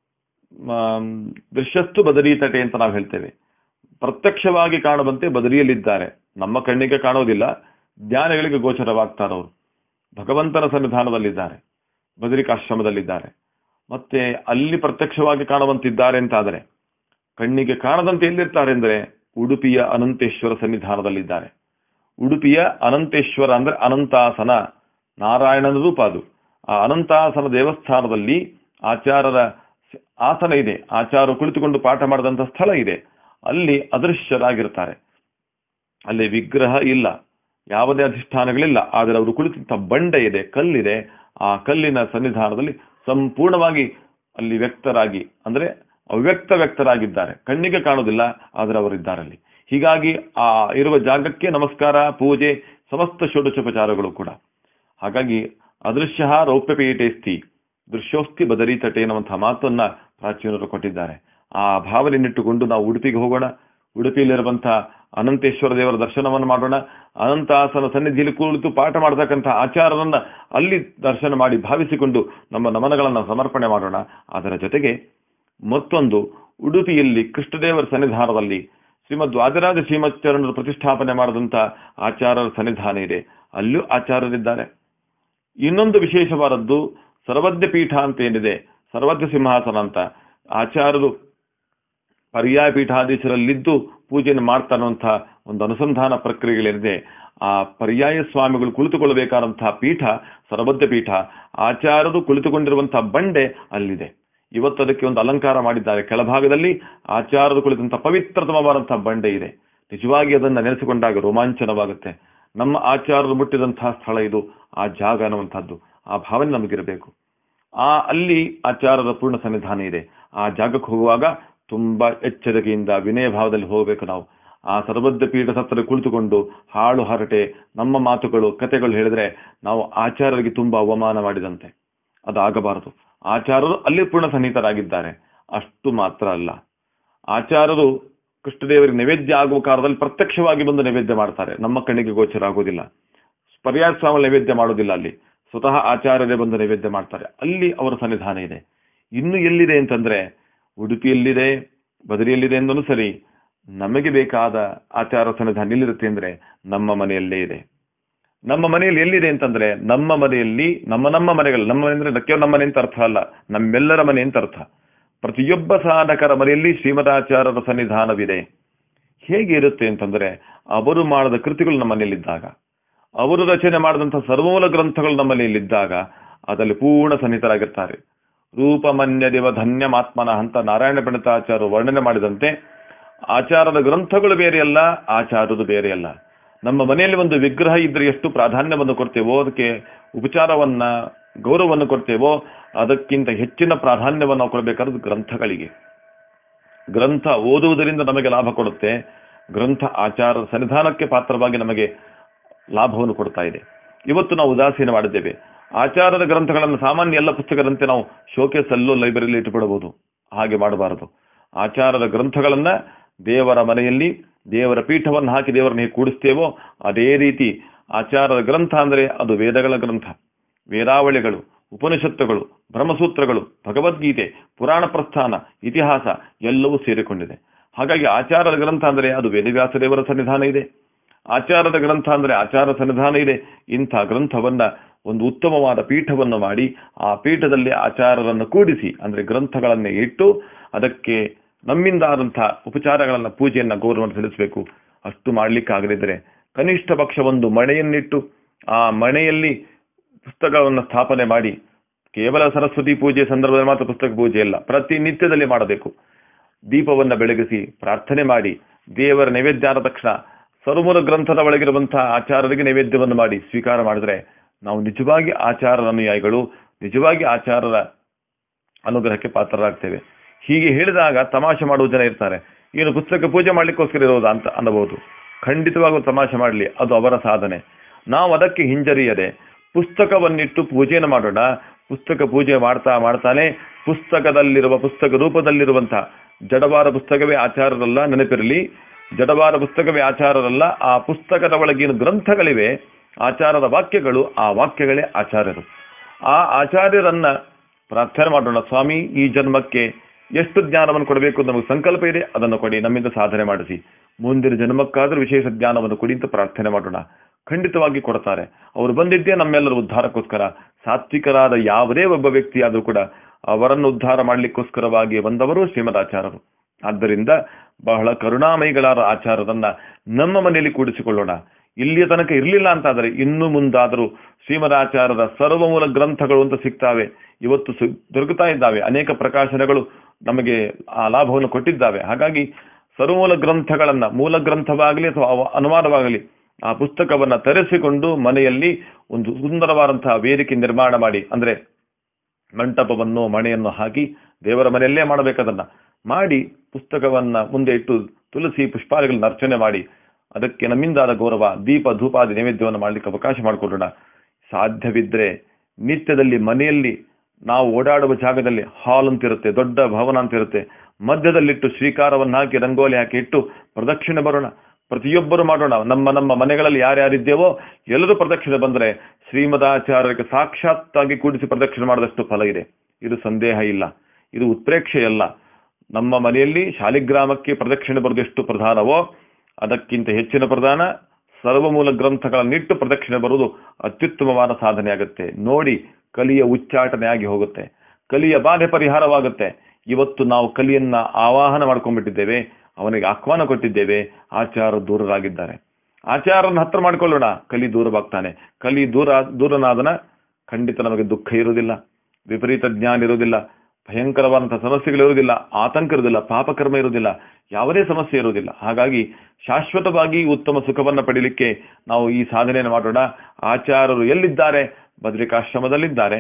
Speaker 1: ಆಮ್, ದೃಶ್ಯಸ್ತು ಬದರಿ ತಟೆ ಅಂತ ನಾವು ಹೇಳ್ತೇವೆ ಪ್ರತ್ಯಕ್ಷವಾಗಿ ಕಾಣುವಂತೆ ಬದರಿಯಲ್ಲಿದ್ದಾರೆ ನಮ್ಮ ಕಣ್ಣಿಗೆ ಕಾಣೋದಿಲ್ಲ ಜ್ಞಾನಿಗಳಿಗೆ ಗೋಚರವಾಗ್ತಾರೆ ಅವರು ಭಗವಂತನ ಸನ್ನಿಧಾನದಲ್ಲಿದ್ದಾರೆ ಬದರಿಕಾಶ್ರಮದಲ್ಲಿದ್ದಾರೆ ಮತ್ತೆ ಅಲ್ಲಿ ಪ್ರತ್ಯಕ್ಷವಾಗಿ ಕಾಣುವಂತಿದ್ದಾರೆ ಅಂತಾದರೆ ಕಣ್ಣಿಗೆ ಕಾಣದಂತೆ ಎಲ್ಲಿರ್ತಾರೆ ಅಂದರೆ ಉಡುಪಿಯ ಅನಂತೇಶ್ವರ ಸನ್ನಿಧಾನದಲ್ಲಿದ್ದಾರೆ ಉಡುಪಿಯ ಅನಂತೇಶ್ವರ ಅಂದ್ರೆ ಅನಂತಾಸನ ನಾರಾಯಣನ ರೂಪ ಅದು ಆ ಅನಂತಾಸನ ದೇವಸ್ಥಾನದಲ್ಲಿ ಆಚಾರರ ಆಸನ ಇದೆ ಆಚಾರ ಕುಳಿತುಕೊಂಡು ಪಾಠ ಮಾಡಿದಂಥ ಸ್ಥಳ ಇದೆ ಅಲ್ಲಿ ಅದೃಶ್ಯರಾಗಿರ್ತಾರೆ ಅಲ್ಲಿ ವಿಗ್ರಹ ಇಲ್ಲ ಯಾವುದೇ ಅಧಿಷ್ಠಾನಗಳಿಲ್ಲ ಆದರೆ ಅವರು ಕುಳಿತಂತ ಬಂಡೆ ಇದೆ ಕಲ್ಲಿದೆ ಆ ಕಲ್ಲಿನ ಸನ್ನಿಧಾನದಲ್ಲಿ ಸಂಪೂರ್ಣವಾಗಿ ಅಲ್ಲಿ ವ್ಯಕ್ತರಾಗಿ ಅಂದ್ರೆ ಅವ್ಯಕ್ತ ವ್ಯಕ್ತರಾಗಿದ್ದಾರೆ ಕಣ್ಣಿಗೆ ಕಾಣುವುದಿಲ್ಲ ಆದರೆ ಅವರಿದ್ದಾರೆ ಅಲ್ಲಿ ಹೀಗಾಗಿ ಆ ಇರುವ ಜಾಗಕ್ಕೆ ನಮಸ್ಕಾರ ಪೂಜೆ ಸಮಸ್ತ ಷೋಡಶೋಪಚಾರಗಳು ಕೂಡ ಹಾಗಾಗಿ ಅದೃಶ್ಯ ರೌಪ್ಯಪೀಠೇಸ್ತಿ ದೃಶ್ಯೋಸ್ತಿ ಬದರಿ ತಟೆ ಎನ್ನುವಂತಹ ಮಾತನ್ನ ಪ್ರಾಚೀನರು ಕೊಟ್ಟಿದ್ದಾರೆ ಆ ಭಾವನೆಯನ್ನಿಟ್ಟುಕೊಂಡು ನಾವು ಉಡುಪಿಗೆ ಹೋಗೋಣ ಉಡುಪಿಯಲ್ಲಿರುವಂತಹ ಅನಂತೇಶ್ವರ ದೇವರ ದರ್ಶನವನ್ನು ಮಾಡೋಣ ಅನಂತಾಸನ ಸನ್ನಿಧಿಯಲ್ಲಿ ಕುಳಿತು ಪಾಠ ಮಾಡತಕ್ಕಂತಹ ಆಚಾರರನ್ನ ಅಲ್ಲಿ ದರ್ಶನ ಮಾಡಿ ಭಾವಿಸಿಕೊಂಡು ನಮ್ಮ ನಮನಗಳನ್ನು ಸಮರ್ಪಣೆ ಮಾಡೋಣ ಅದರ ಜೊತೆಗೆ ಮತ್ತೊಂದು ಉಡುಪಿಯಲ್ಲಿ ಕೃಷ್ಣದೇವರ ಸನ್ನಿಧಾನದಲ್ಲಿ ಶ್ರೀಮದ್ ವಾದಿರಾಜ ಶ್ರೀಮಚ್ಚರಣರು ಪ್ರತಿಷ್ಠಾಪನೆ ಮಾಡಿದಂತ ಆಚಾರ್ಯರ ಸನ್ನಿಧಾನ ಇದೆ ಅಲ್ಲೂ ಆಚಾರ್ಯರಿದ್ದಾರೆ ಇನ್ನೊಂದು ವಿಶೇಷವಾದದ್ದು ಸರ್ವಜ್ಞ ಪೀಠ ಅಂತ ಏನಿದೆ ಸರ್ವಜ್ಞ ಸಿಂಹಾಸನ ಅಂತ ಆಚಾರ್ಯರು ಪರ್ಯಾಯ ಪೀಠಾಧೀಶರಲ್ಲಿದ್ದು ಪೂಜೆಯನ್ನು ಮಾಡ್ತಾ ಅನ್ನುವಂತಹ ಒಂದು ಅನುಸಂಧಾನ ಪ್ರಕ್ರಿಯೆಗಳಿದೆ ಆ ಪರ್ಯಾಯ ಸ್ವಾಮಿಗಳು ಕುಳಿತುಕೊಳ್ಳಬೇಕಾದಂತಹ ಪೀಠ ಸರ್ವಜ್ಞ ಪೀಠ ಆಚಾರ್ಯರು ಕುಳಿತುಕೊಂಡಿರುವಂತಹ ಬಂಡೆ ಅಲ್ಲಿದೆ ಇವತ್ತು ಅದಕ್ಕೆ ಒಂದು ಅಲಂಕಾರ ಮಾಡಿದ್ದಾರೆ ಕೆಳಭಾಗದಲ್ಲಿ ಆಚಾರ್ಯರು ಕುಳಿತಂತಹ ಪವಿತ್ರತಮವಾದಂತಹ ಬಂಡೆ ಇದೆ ನಿಜವಾಗಿ ಅದನ್ನ ನೆನೆಸಿಕೊಂಡಾಗ ರೋಮಾಂಚನವಾಗುತ್ತೆ ನಮ್ಮ ಆಚಾರ್ಯರು ಮುಟ್ಟಿದಂತಹ ಸ್ಥಳ ಇದು ಆ ಜಾಗ ಅನ್ನುವಂಥದ್ದು ಆ ಭಾವನೆ ನಮಗಿರಬೇಕು ಆ ಅಲ್ಲಿ ಆಚಾರ್ಯರ ಪೂರ್ಣ ಸನ್ನಿಧಾನ ಇದೆ ಆ ಜಾಗಕ್ಕೆ ಹೋಗುವಾಗ ತುಂಬಾ ಎಚ್ಚರಿಕೆಯಿಂದ ವಿನಯ ಭಾವದಲ್ಲಿ ಹೋಗಬೇಕು ನಾವು ಆ ಸರ್ವಜ್ಞ ಪೀಠದ ಹತ್ತಿರ ಕುಳಿತುಕೊಂಡು ಹಾಳು ಹರಟೆ ನಮ್ಮ ಮಾತುಗಳು ಕತೆಗಳು ಹೇಳಿದ್ರೆ ನಾವು ಆಚಾರ್ಯರಿಗೆ ತುಂಬಾ ಅವಮಾನ ಮಾಡಿದಂತೆ ಅದು ಆಗಬಾರದು ಆಚಾರ್ಯರು ಅಲ್ಲಿ ಪೂರ್ಣ ಸನ್ನಿಹಿತರಾಗಿದ್ದಾರೆ ಅಷ್ಟು ಮಾತ್ರ ಅಲ್ಲ ಆಚಾರ್ಯರು ಕೃಷ್ಣದೇವರಿಗೆ ನೈವೇದ್ಯ ಆಗುವ ಕಾಲದಲ್ಲಿ ಪ್ರತ್ಯಕ್ಷವಾಗಿ ಬಂದು ನೈವೇದ್ಯ ಮಾಡ್ತಾರೆ ನಮ್ಮ ಕಣ್ಣಿಗೆ ಗೋಚರ ಆಗೋದಿಲ್ಲ ಪರ್ಯಾಯ ಸ್ವಾಮಿ ನೈವೇದ್ಯ ಮಾಡೋದಿಲ್ಲ ಅಲ್ಲಿ ಸ್ವತಃ ಆಚಾರ್ಯರೇ ಬಂದು ನೈವೇದ್ಯ ಮಾಡ್ತಾರೆ ಅಲ್ಲಿ ಅವರ ಸನ್ನಿಧಾನ ಇದೆ ಇನ್ನು ಎಲ್ಲಿದೆ ಅಂತಂದ್ರೆ ಉಡುಪಿಯಲ್ಲಿದೆ ಬದರಿಯಲ್ಲಿದೆ ಎಂದೂ ಸರಿ ನಮಗೆ ಬೇಕಾದ ಆಚಾರ ಸನ್ನಿಧಾನ ಎಲ್ಲಿರುತ್ತೆ ಅಂದ್ರೆ ನಮ್ಮ ಮನೆಯಲ್ಲೇ ಇದೆ ನಮ್ಮ ಮನೆಯಲ್ಲಿ ಎಲ್ಲಿದೆ ಅಂತಂದ್ರೆ ನಮ್ಮ ಮನೆಯಲ್ಲಿ ನಮ್ಮ ನಮ್ಮ ಮನೆಗಳು ನಮ್ಮ ಮನೆ ಅಂದ್ರೆ ನಕ್ಕೆ ನಮ್ಮ ಮನೆ ಅಂತ ಅರ್ಥ ಅಲ್ಲ ನಮ್ಮೆಲ್ಲರ ಮನೆ ಅಂತ ಅರ್ಥ ಪ್ರತಿಯೊಬ್ಬ ಸಾಧಕರ ಮನೆಯಲ್ಲಿ ಶ್ರೀಮದಾಚಾರ್ಯರ ಸನ್ನಿಧಾನವಿದೆ ಹೇಗೆ ಇರುತ್ತೆ ಅಂತಂದ್ರೆ ಅವರು ಮಾಡಿದ ಕೃತಿಗಳು ನಮ್ಮ ಮನೆಯಲ್ಲಿದ್ದಾಗ ಅವರು ರಚನೆ ಮಾಡಿದಂತಹ ಸರ್ವಮೂಲ ಗ್ರಂಥಗಳು ನಮ್ಮ ಮನೆಯಲ್ಲಿದ್ದಾಗ ಅದರಲ್ಲಿ ಪೂರ್ಣ ಸನ್ನಿಹಿತರಾಗಿರ್ತಾರೆ ರೂಪಮನ್ಯ ದೇವ ಧನ್ಯಮಾತ್ಮನ ಅಂತ ನಾರಾಯಣ ಪಂಡಿತಾಚಾರ್ಯರು ವರ್ಣನೆ ಮಾಡಿದಂತೆ ಆಚಾರದ ಗ್ರಂಥಗಳು ಬೇರೆಯಲ್ಲ ಆಚಾರದು ಬೇರೆಯಲ್ಲ ನಮ್ಮ ಮನೆಯಲ್ಲಿ ಒಂದು ವಿಗ್ರಹ ಇದ್ರೆ ಎಷ್ಟು ಪ್ರಾಧಾನ್ಯವನ್ನು ಕೊಡ್ತೇವೋ ಅದಕ್ಕೆ ಉಪಚಾರವನ್ನ ಗೌರವವನ್ನು ಕೊಡ್ತೇವೋ ಅದಕ್ಕಿಂತ ಹೆಚ್ಚಿನ ಪ್ರಾಧಾನ್ಯವನ್ನು ನಾವು ಕೊಡಬೇಕಾದ ಗ್ರಂಥಗಳಿಗೆ ಗ್ರಂಥ ಓದುವುದರಿಂದ ನಮಗೆ ಲಾಭ ಕೊಡುತ್ತೆ ಗ್ರಂಥ ಆಚಾರ ಸನ್ನಿಧಾನಕ್ಕೆ ಪಾತ್ರವಾಗಿ ನಮಗೆ ಲಾಭವನ್ನು ಕೊಡ್ತಾ ಇದೆ ಇವತ್ತು ನಾವು ಉದಾಸೀನ ಮಾಡಿದ್ದೇವೆ ಆಚಾರದ ಗ್ರಂಥಗಳನ್ನು ಸಾಮಾನ್ಯ ಎಲ್ಲ ಪುಸ್ತಕದಂತೆ ನಾವು ಶೋಕೇಸ್ ಅಲ್ಲೋ ಲೈಬ್ರರಿಯಲ್ಲಿ ಇಟ್ಟುಬಿಡಬಹುದು ಹಾಗೆ ಮಾಡಬಾರದು ಆಚಾರದ ಗ್ರಂಥಗಳನ್ನ ದೇವರ ಮನೆಯಲ್ಲಿ ದೇವರ ಪೀಠವನ್ನು ಹಾಕಿ ದೇವರನ್ನ ಹೇಗೆ ಕೂಡಿಸ್ತೇವೋ ಅದೇ ರೀತಿ ಆಚಾರದ ಗ್ರಂಥ ಅಂದ್ರೆ ಅದು ವೇದಗಳ ಗ್ರಂಥ ವೇದಾವಳಿಗಳು ಉಪನಿಷತ್ತುಗಳು ಬ್ರಹ್ಮಸೂತ್ರಗಳು ಭಗವದ್ಗೀತೆ ಪುರಾಣ ಪ್ರಸ್ಥಾನ ಇತಿಹಾಸ ಎಲ್ಲವೂ ಸೇರಿಕೊಂಡಿದೆ ಹಾಗಾಗಿ ಆಚಾರದ ಗ್ರಂಥ ಅಂದ್ರೆ ಅದು ವೇದವ್ಯಾಸ ದೇವರ ಸನ್ನಿಧಾನ ಇದೆ ಆಚಾರದ ಗ್ರಂಥ ಅಂದ್ರೆ ಆಚಾರ ಸನ್ನಿಧಾನ ಇದೆ ಇಂಥ ಗ್ರಂಥವನ್ನ ಒಂದು ಉತ್ತಮವಾದ ಪೀಠವನ್ನು ಮಾಡಿ ಆ ಪೀಠದಲ್ಲಿ ಆಚಾರರನ್ನು ಕೂಡಿಸಿ ಅಂದ್ರೆ ಗ್ರಂಥಗಳನ್ನೇ ಇಟ್ಟು ಅದಕ್ಕೆ ನಮ್ಮಿಂದ ಆದಂತಹ ಉಪಚಾರಗಳನ್ನ ಪೂಜೆಯನ್ನ ಗೌರವವನ್ನು ಸಲ್ಲಿಸಬೇಕು ಅಷ್ಟು ಮಾಡ್ಲಿಕ್ಕಾಗದಿದ್ದರೆ ಕನಿಷ್ಠ ಪಕ್ಷ ಒಂದು ಮಣೆಯನ್ನಿಟ್ಟು ಆ ಮಣೆಯಲ್ಲಿ ಪುಸ್ತಕವನ್ನು ಸ್ಥಾಪನೆ ಮಾಡಿ ಕೇವಲ ಸರಸ್ವತಿ ಪೂಜೆ ಸಂದರ್ಭದಲ್ಲಿ ಮಾತ್ರ ಪುಸ್ತಕ ಪೂಜೆ ಇಲ್ಲ ಪ್ರತಿನಿತ್ಯದಲ್ಲಿ ಮಾಡಬೇಕು ದೀಪವನ್ನ ಬೆಳಗಿಸಿ ಪ್ರಾರ್ಥನೆ ಮಾಡಿ ದೇವರ ನೈವೇದ್ಯ ಆದ ತಕ್ಷಣ ಸರ್ವರ ಗ್ರಂಥದ ಒಳಗಿರುವಂತಹ ಆಚಾರರಿಗೆ ನೈವೇದ್ಯವನ್ನು ಮಾಡಿ ಸ್ವೀಕಾರ ಮಾಡಿದ್ರೆ ನಾವು ನಿಜವಾಗಿ ಆಚಾರದ ಅನುಯಾಯಿಗಳು ನಿಜವಾಗಿ ಆಚಾರರ ಅನುಗ್ರಹಕ್ಕೆ ಪಾತ್ರರಾಗ್ತೇವೆ ಹೀಗೆ ಹೇಳಿದಾಗ ತಮಾಷೆ ಮಾಡುವ ಜನ ಇರ್ತಾರೆ ಏನು ಪುಸ್ತಕ ಪೂಜೆ ಮಾಡ್ಲಿಕ್ಕೋಸ್ಕರ ಇರೋದಾ ಅಂತ ಅನ್ನಬಹುದು ಖಂಡಿತವಾಗೂ ತಮಾಷೆ ಮಾಡಲಿ ಅದು ಅವರ ಸಾಧನೆ ನಾವು ಅದಕ್ಕೆ ಹಿಂಜರಿಯದೆ ಪುಸ್ತಕವನ್ನಿಟ್ಟು ಪೂಜೆಯನ್ನು ಮಾಡೋಣ ಪುಸ್ತಕ ಪೂಜೆ ಮಾಡ್ತಾ ಮಾಡ್ತಾನೆ ಪುಸ್ತಕದಲ್ಲಿರುವ ಪುಸ್ತಕ ರೂಪದಲ್ಲಿರುವಂತಹ ಜಡವಾರ ಪುಸ್ತಕವೇ ಆಚಾರರಲ್ಲ ನೆನಪಿರಲಿ ಜಡವಾರ ಪುಸ್ತಕವೇ ಆಚಾರರಲ್ಲ ಆ ಪುಸ್ತಕದ ಒಳಗಿನ ಗ್ರಂಥಗಳಿವೆ ಆಚಾರದ ವಾಕ್ಯಗಳು ಆ ವಾಕ್ಯಗಳೇ ಆಚಾರ್ಯರು ಆ ಆಚಾರ್ಯರನ್ನ ಪ್ರಾರ್ಥನೆ ಮಾಡೋಣ ಸ್ವಾಮಿ ಈ ಜನ್ಮಕ್ಕೆ ಎಷ್ಟು ಜ್ಞಾನವನ್ನು ಕೊಡಬೇಕು ಅಂತ ನಮಗೆ ಸಂಕಲ್ಪ ಇದೆ ಅದನ್ನು ಕೊಡಿ ನಮ್ಮಿಂದ ಸಾಧನೆ ಮಾಡಿಸಿ ಮುಂದಿನ ಜನ್ಮಕ್ಕಾದ್ರೂ ವಿಶೇಷ ಜ್ಞಾನವನ್ನು ಕೊಡಿ ಅಂತ ಪ್ರಾರ್ಥನೆ ಮಾಡೋಣ ಖಂಡಿತವಾಗಿ ಕೊಡ್ತಾರೆ ಅವರು ಬಂದಿದ್ದೇ ನಮ್ಮೆಲ್ಲರ ಉದ್ಧಾರಕ್ಕೋಸ್ಕರ ಸಾತ್ವಿಕರಾದ ಯಾವುದೇ ಒಬ್ಬ ವ್ಯಕ್ತಿ ಆದರೂ ಕೂಡ ಅವರನ್ನು ಉದ್ಧಾರ ಮಾಡಲಿಕ್ಕೋಸ್ಕರವಾಗಿ ಬಂದವರು ಶ್ರೀಮದಾಚಾರ್ಯರು ಆದ್ದರಿಂದ ಬಹಳ ಕರುಣಾಮಯಿಗಳಾದ ಆಚಾರದನ್ನ ನಮ್ಮ ಮನೆಯಲ್ಲಿ ಕೂಡಿಸಿಕೊಳ್ಳೋಣ ಇಲ್ಲಿಯ ತನಕ ಇರಲಿಲ್ಲ ಅಂತಾದರೆ ಇನ್ನು ಮುಂದಾದರೂ ಶ್ರೀಮದಾಚಾರ್ಯರ ಸರ್ವಮೂಲ ಗ್ರಂಥಗಳು ಅಂತ ಸಿಗ್ತಾವೆ ಇವತ್ತು ಸಿ- ದೊರಕುತ್ತಾ ಇದ್ದಾವೆ ಅನೇಕ ಪ್ರಕಾಶನಗಳು ನಮಗೆ ಆ ಲಾಭವನ್ನು ಕೊಟ್ಟಿದ್ದಾವೆ ಹಾಗಾಗಿ ಸರ್ವಮೂಲ ಗ್ರಂಥಗಳನ್ನ ಮೂಲ ಗ್ರಂಥವಾಗಲಿ ಅಥವಾ ಅವ- ಅನುವಾದವಾಗಲಿ ಆ ಪುಸ್ತಕವನ್ನ ತರಿಸಿಕೊಂಡು ಮನೆಯಲ್ಲಿ ಒಂದು ಸುಂದರವಾದಂತಹ ವೇದಿಕೆ ನಿರ್ಮಾಣ ಮಾಡಿ ಅಂದ್ರೆ ಮಂಟಪವನ್ನು ಮಣೆಯನ್ನು ಹಾಕಿ ದೇವರ ಮನೆಯಲ್ಲೇ ಮಾಡಬೇಕದನ್ನ ಮಾಡಿ ಪುಸ್ತಕವನ್ನ ಮುಂದೆ ಇಟ್ಟು ತುಳಸಿ ಪುಷ್ಪಾದಿಗಳನ್ನ ಅರ್ಚನೆ ಮಾಡಿ ಅದಕ್ಕೆ ನಮ್ಮಿಂದಾದ ಗೌರವ ದೀಪ ಧೂಪಾದಿ ನೈವೇದ್ಯವನ್ನು ಮಾಡಲಿಕ್ಕೆ ಅವಕಾಶ ಮಾಡಿಕೊಡೋಣ ಸಾಧ್ಯವಿದ್ರೆ ನಿತ್ಯದಲ್ಲಿ ಮನೆಯಲ್ಲಿ ನಾವು ಓಡಾಡುವ ಜಾಗದಲ್ಲಿ ಹಾಲ್ ಅಂತ ಇರುತ್ತೆ ದೊಡ್ಡ ಭವನ ಅಂತ ಇರುತ್ತೆ ಮಧ್ಯದಲ್ಲಿಟ್ಟು ಶ್ರೀಕಾರವನ್ನು ಹಾಕಿ ರಂಗೋಲಿ ಹಾಕಿ ಇಟ್ಟು ಪ್ರದಕ್ಷಿಣೆ ಬರೋಣ ಪ್ರತಿಯೊಬ್ಬರು ಮಾಡೋಣ ನಮ್ಮ ನಮ್ಮ ಮನೆಗಳಲ್ಲಿ ಯಾರ್ಯಾರಿದ್ದೇವೋ ಎಲ್ಲರೂ ಪ್ರದಕ್ಷಿಣೆ ಬಂದ್ರೆ ಶ್ರೀಮದಾಚಾರ್ಯರಿಗೆ ಸಾಕ್ಷಾತ್ತಾಗಿ ಕೂಡಿಸಿ ಪ್ರದಕ್ಷಿಣೆ ಮಾಡಿದಷ್ಟು ಫಲ ಇದೆ ಇದು ಸಂದೇಹ ಇಲ್ಲ ಇದು ಉತ್ಪ್ರೇಕ್ಷೆಯಲ್ಲ ನಮ್ಮ ಮನೆಯಲ್ಲಿ ಶಾಲಿಗ್ರಾಮಕ್ಕೆ ಪ್ರದಕ್ಷಿಣೆ ಬರೋದು ಎಷ್ಟು ಪ್ರಧಾನವೋ ಅದಕ್ಕಿಂತ ಹೆಚ್ಚಿನ ಪ್ರಧಾನ ಸರ್ವಮೂಲ ಗ್ರಂಥಗಳನ್ನಿಟ್ಟು ಪ್ರದಕ್ಷಿಣೆ ಬರುವುದು ಅತ್ಯುತ್ತಮವಾದ ಸಾಧನೆ ಆಗುತ್ತೆ ನೋಡಿ ಕಲಿಯ ಉಚ್ಚಾಟನೆ ಆಗಿ ಹೋಗುತ್ತೆ ಕಲಿಯ ಬಾಧೆ ಪರಿಹಾರವಾಗುತ್ತೆ ಇವತ್ತು ನಾವು ಕಲಿಯನ್ನ ಆವಾಹನ ಮಾಡ್ಕೊಂಡ್ಬಿಟ್ಟಿದ್ದೇವೆ ಅವನಿಗೆ ಆಹ್ವಾನ ಕೊಟ್ಟಿದ್ದೇವೆ ಆಚಾರ ದೂರರಾಗಿದ್ದಾರೆ ಆಚಾರನ ಹತ್ರ ಮಾಡ್ಕೊಳ್ಳೋಣ ಕಲಿ ದೂರವಾಗ್ತಾನೆ ಕಲಿ ದೂರ ದೂರನಾದನ ಖಂಡಿತ ನಮಗೆ ದುಃಖ ಇರುವುದಿಲ್ಲ ವಿಪರೀತ ಜ್ಞಾನ ಇರುವುದಿಲ್ಲ ಭಯಂಕರವಾದಂತಹ ಸಮಸ್ಯೆಗಳು ಇರುವುದಿಲ್ಲ ಆತಂಕ ಇರುವುದಿಲ್ಲ ಪಾಪಕರ್ಮ ಇರುವುದಿಲ್ಲ ಯಾವುದೇ ಸಮಸ್ಯೆ ಇರುವುದಿಲ್ಲ ಹಾಗಾಗಿ ಶಾಶ್ವತವಾಗಿ ಉತ್ತಮ ಸುಖವನ್ನ ಪಡೀಲಿಕ್ಕೆ ನಾವು ಈ ಸಾಧನೆಯನ್ನು ಮಾಡೋಣ ಆಚಾರರು ಎಲ್ಲಿದ್ದಾರೆ ಬದ್ರಿಕಾಶ್ರಮದಲ್ಲಿದ್ದಾರೆ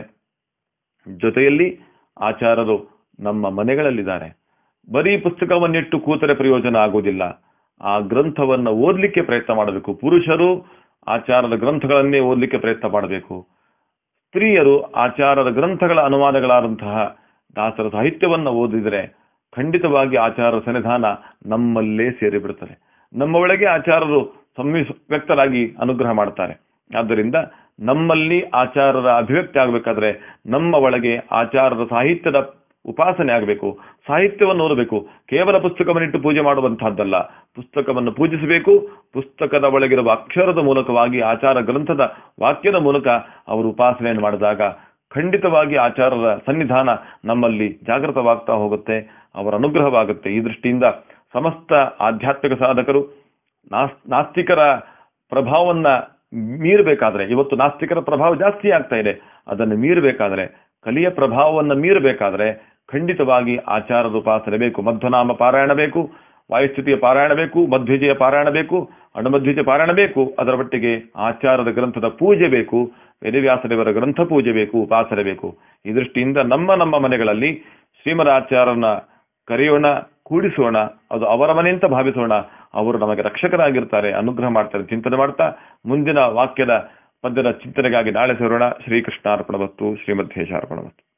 Speaker 1: ಜೊತೆಯಲ್ಲಿ ಆಚಾರರು ನಮ್ಮ ಮನೆಗಳಲ್ಲಿದ್ದಾರೆ ಬರೀ ಪುಸ್ತಕವನ್ನಿಟ್ಟು ಕೂತರೆ ಪ್ರಯೋಜನ ಆಗುವುದಿಲ್ಲ ಆ ಗ್ರಂಥವನ್ನ ಓದ್ಲಿಕ್ಕೆ ಪ್ರಯತ್ನ ಮಾಡಬೇಕು ಪುರುಷರು ಆಚಾರದ ಗ್ರಂಥಗಳನ್ನೇ ಓದ್ಲಿಕ್ಕೆ ಪ್ರಯತ್ನ ಮಾಡಬೇಕು ಸ್ತ್ರೀಯರು ಆಚಾರದ ಗ್ರಂಥಗಳ ಅನುವಾದಗಳಾದಂತಹ ದಾಸರ ಸಾಹಿತ್ಯವನ್ನ ಓದಿದರೆ ಖಂಡಿತವಾಗಿ ಆಚಾರ ಸನ್ನಿಧಾನ ನಮ್ಮಲ್ಲೇ ಸೇರಿಬಿಡುತ್ತದೆ ನಮ್ಮ ಒಳಗೆ ಆಚಾರರು ಸಂವಿ ವ್ಯಕ್ತರಾಗಿ ಅನುಗ್ರಹ ಮಾಡ್ತಾರೆ ಆದ್ದರಿಂದ ನಮ್ಮಲ್ಲಿ ಆಚಾರರ ಅಭಿವ್ಯಕ್ತಿ ಆಗಬೇಕಾದ್ರೆ ನಮ್ಮ ಒಳಗೆ ಆಚಾರದ ಸಾಹಿತ್ಯದ ಉಪಾಸನೆ ಆಗಬೇಕು ಸಾಹಿತ್ಯವನ್ನು ಓದಬೇಕು ಕೇವಲ ಪುಸ್ತಕವನ್ನಿಟ್ಟು ಪೂಜೆ ಮಾಡುವಂತಹದ್ದಲ್ಲ ಪುಸ್ತಕವನ್ನು ಪೂಜಿಸಬೇಕು ಪುಸ್ತಕದ ಒಳಗಿರುವ ಅಕ್ಷರದ ಮೂಲಕವಾಗಿ ಆಚಾರ ಗ್ರಂಥದ ವಾಕ್ಯದ ಮೂಲಕ ಅವರು ಉಪಾಸನೆಯನ್ನು ಮಾಡಿದಾಗ ಖಂಡಿತವಾಗಿ ಆಚಾರರ ಸನ್ನಿಧಾನ ನಮ್ಮಲ್ಲಿ ಜಾಗೃತವಾಗ್ತಾ ಹೋಗುತ್ತೆ ಅವರ ಅನುಗ್ರಹವಾಗುತ್ತೆ ಈ ದೃಷ್ಟಿಯಿಂದ ಸಮಸ್ತ ಆಧ್ಯಾತ್ಮಿಕ ಸಾಧಕರು ನಾಸ್ ನಾಸ್ತಿಕರ ಪ್ರಭಾವವನ್ನ ಮೀರಬೇಕಾದ್ರೆ ಇವತ್ತು ನಾಸ್ತಿಕರ ಪ್ರಭಾವ ಜಾಸ್ತಿ ಆಗ್ತಾ ಇದೆ ಅದನ್ನು ಮೀರಬೇಕಾದ್ರೆ ಕಲಿಯ ಪ್ರಭಾವವನ್ನು ಮೀರಬೇಕಾದ್ರೆ ಖಂಡಿತವಾಗಿ ಆಚಾರದ ಉಪಾಸನೆ ಬೇಕು ಮಧ್ವನಾಮ ಪಾರಾಯಣ ಬೇಕು ವಾಯುಸ್ಥಿತಿಯ ಪಾರಾಯಣ ಬೇಕು ಮಧ್ವಿಜಯ ಪಾರಾಯಣ ಬೇಕು ಅಣುಮಧ್ವಿಜಯ ಪಾರಾಯಣ ಬೇಕು ಅದರ ಒಟ್ಟಿಗೆ ಆಚಾರದ ಗ್ರಂಥದ ಪೂಜೆ ಬೇಕು ವೇದವ್ಯಾಸದೇವರ ಗ್ರಂಥ ಪೂಜೆ ಬೇಕು ಉಪಾಸನೆ ಬೇಕು ಈ ದೃಷ್ಟಿಯಿಂದ ನಮ್ಮ ನಮ್ಮ ಮನೆಗಳಲ್ಲಿ ಶ್ರೀಮದಾಚಾರ್ಯನ ಕರೆಯೋಣ ಕೂಡಿಸೋಣ ಅದು ಅವರ ಮನೆ ಅಂತ ಭಾವಿಸೋಣ ಅವರು ನಮಗೆ ರಕ್ಷಕರಾಗಿರ್ತಾರೆ ಅನುಗ್ರಹ ಮಾಡ್ತಾರೆ ಚಿಂತನೆ ಮಾಡ್ತಾ ಮುಂದಿನ ವಾಕ್ಯದ ಪದ್ಯದ ಚಿಂತನೆಗಾಗಿ ನಾಳೆ ಸೇರೋಣ ಶ್ರೀಕೃಷ್ಣಾರ್ಪಣವತ್ತು ಶ್ರೀಮಧ್ವೇಶ ಅರ್ಪಣವತ್ತು